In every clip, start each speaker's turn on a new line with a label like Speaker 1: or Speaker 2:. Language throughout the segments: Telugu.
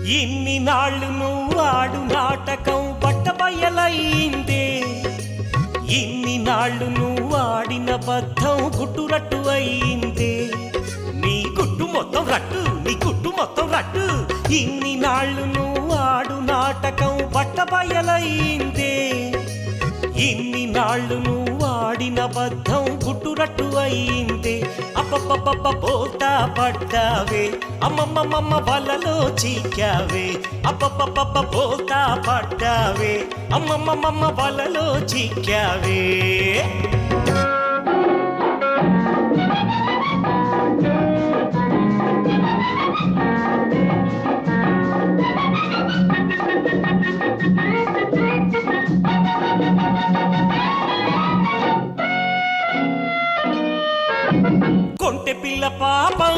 Speaker 1: ఇన్ని నాళ్ళు నువ్వు ఆడు నాటకం బట్టబయలైందే ఇన్ని నాళ్ళు నువ్వు ఆడిన బద్ధం గుట్టురట్టు అయిందే నీ గుట్టు మొత్తం రట్టు నీ గుట్టు మొత్తం రట్టు ఇన్ని నాళ్ళు నువ్వు ఆడు నాటకం బట్టబయలైందే ఇన్ని నాళ్ళు నువ్వు ఆడిన బద్ధం గుట్టురట్టు అయిందే అప్పప్పప్ప పోతా పడ్డావే అమ్మమ్మమ్మ వలలో చీకావే అప్పప్పప్ప పోతా పడ్డావే అమ్మమ్మమ్మ వలలో చీకావే కొంటె పిల్ల పాపం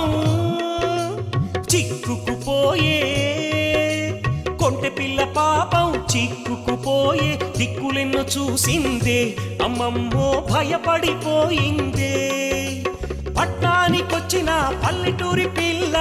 Speaker 1: చిక్కుకుపోయే కొంటె పిల్ల పాపం చిక్కుకుపోయే దిక్కులెన్నో చూసిందే అమ్మమ్మో భయపడిపోయిందే పట్నానికొచ్చిన పల్లెటూరి పిల్ల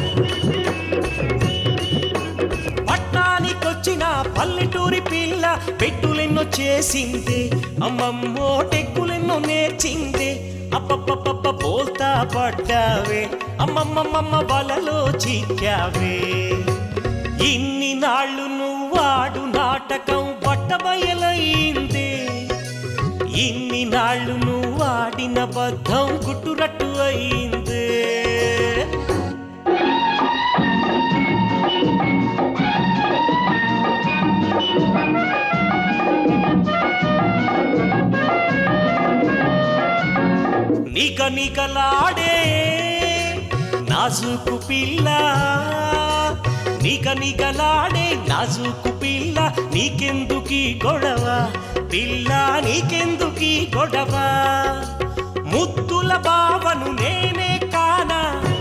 Speaker 1: పట్నానికొచ్చిన పల్లెటూరి పిల్ల పెట్టులెన్నో చేసిందే అమ్మమ్మో టెక్కులెన్నో నేర్చిందే అప్పప్పప్ప బోల్తా పడ్డావే అమ్మమ్మమ్మ వలలో చిక్కావే ఇన్ని నాళ్ళు నువ్వాడు నాటకం బట్టబయలైందే ఇన్ని నాళ్ళు నువ్వాడిన బద్ధం గుట్టురట్టు అయిందే నిక నికలాడే నాజుకు పిల్ల నిక నికలాడే నాజుకు పిల్ల నీకెందుకీ గొడవ పిల్ల నీకెందుకీ గొడవ ముద్దుల బావను నేనే కానా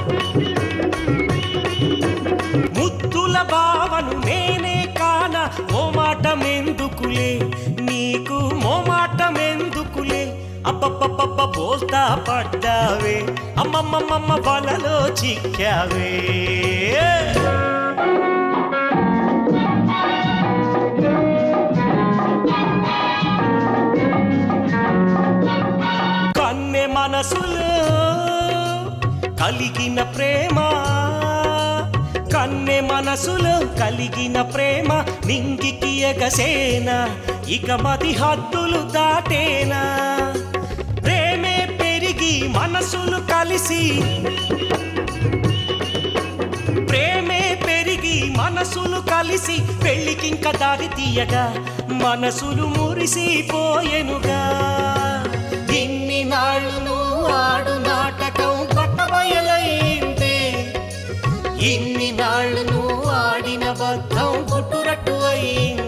Speaker 1: ముద్దుల బావను నేనే కాన మోమాటమెందుకులే నీకు మోమాటమెందుకులే అబ్బబ్బబ్బబ్బ బోల్తా పడ్డావే అమ్మమ్మమ్మ వలలో చిక్కావే కన్నె మనసులో కలిగిన ప్రేమ కన్నె మనసులో కలిగిన ప్రేమ నింగికి ఎగసేన ఇక మది హద్దులు దాటేనా ప్రేమే పెరిగి మనసులు కలిసి ప్రేమే పెరిగి మనసులు కలిసి పెళ్ళికింక దారి తీయగా మనసులు మురిసిపోయెనుగా ఇన్ని నాళ్ళు నువ్వు ఆడు నాటకం పట్టబయలైందే ఇన్ని నాళ్ళు నువ్వు ఆడిన బద్ధం గుట్టురట్టు అయింది